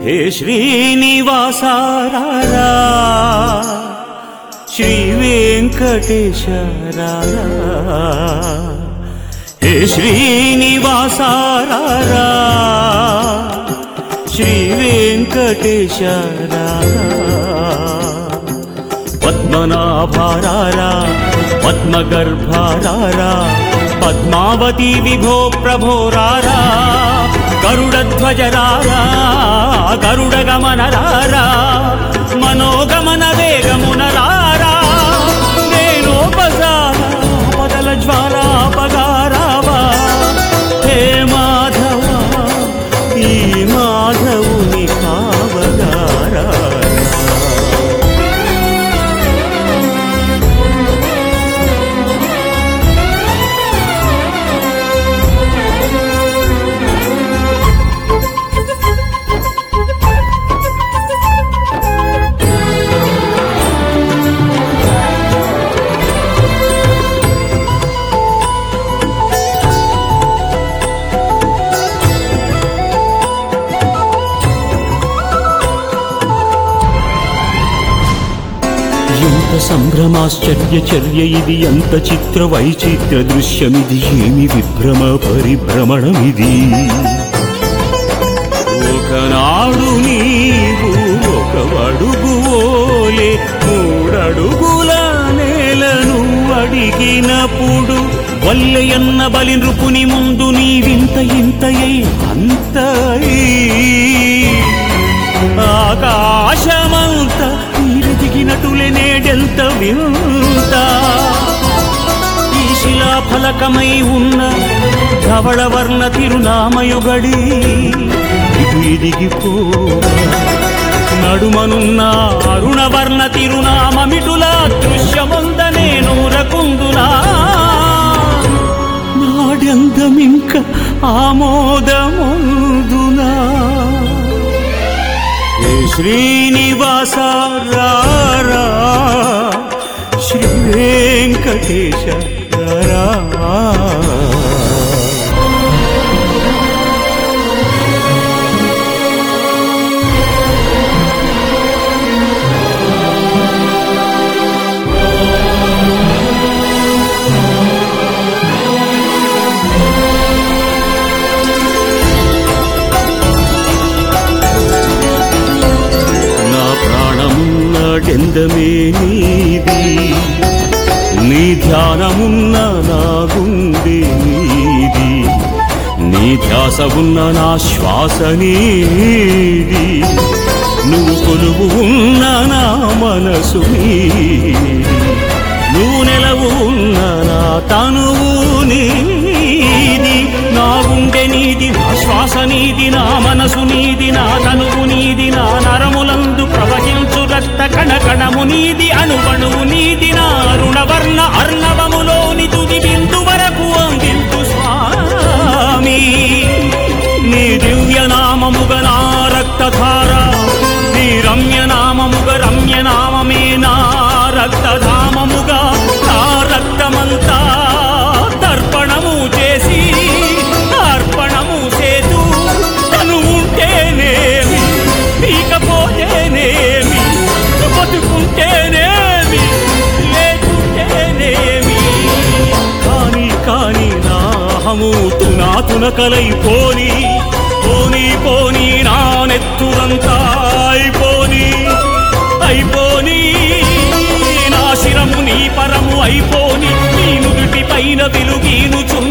హే శ్రీనివాసారారా శ్రీ వెంకటేశారారా హే శ్రీనివాసారారా శ్రీ వెంకటేశారారా పద్మనాభారారా పద్మగర్భారారా పద్మావతి విభో ప్రభోరారా గరుడధ్వజరారా గరుడగమనరారా మనోగమన వేగమునరారా నేనోపసార పదల జ్వాలాపగారావా హే మాధవ ఈ మాధవుని కావగారా ఎంత సంభ్రమాశ్చర్య చర్య ఇది ఎంత చిత్ర వైచిత్ర దృశ్యమిది ఏమి విభ్రమ పరిభ్రమణమిది ఒకనాడు నీవు ఒక అడుగువోలే మూడడుగుల నేలను అడిగినప్పుడు వల్లెయన్న బలి నృపుని ముందు నీవింత ఇంతయై అంతై ఆకాశమంత నీరు దిగినటులే నేడెంత వింత ఈ శిలాఫలకమై ఉన్న ధవళవర్ణ తిరునామయుగడి ఇటు ఎదిగిపో నడుమనున్న అరుణవర్ణ తిరునామమిటుల దృశ్యముంద నేను రకుందునా నాడెందమింక ఆమోదముందునా హే శ్రీనివాస రారా శ్రీ వెంకటేశ రారా నా ప్రాణమున్నడెందమే నీది నీ ధ్యానమున్న నా గుండె నీది నీ ధ్యాస ఉన్న నా శ్వాస నీది నువ్వు కొలువు ఉన్న నా మనసు నీది నువ్వు నెలవు ఉన్న నా తనువు నీది నా గుండె నీది నా శ్వాస నీది నా మనసు నీది నా తనువు నీది నా నరములందు ప్రవహించు రక్త కణకణము నీది అణువణువు నీది నా అరుణవర్ణ అర్ణవములోని తుది బిందు వరకు అందించు స్వామి నీ దివ్య నామముగ నా రక్తధార నీ రమ్య నామముగ రమ్య నామమే నా రక్తధామముగా నా రక్తమంతా తర్పణము చేసి అర్పణము చేతూ తను ఉంటేనేమి పీకపోతేనేమి బతుకుంటేనేమి లేకుంటేనేమి కాని కాని నాహము తునా తునకలైపోని పోని పోని నా నెత్తురంతా అయిపోని అయిపోని నా శిరము నీ పరము అయిపోని నీ నుదుటి పైన వెలుగీను చున్న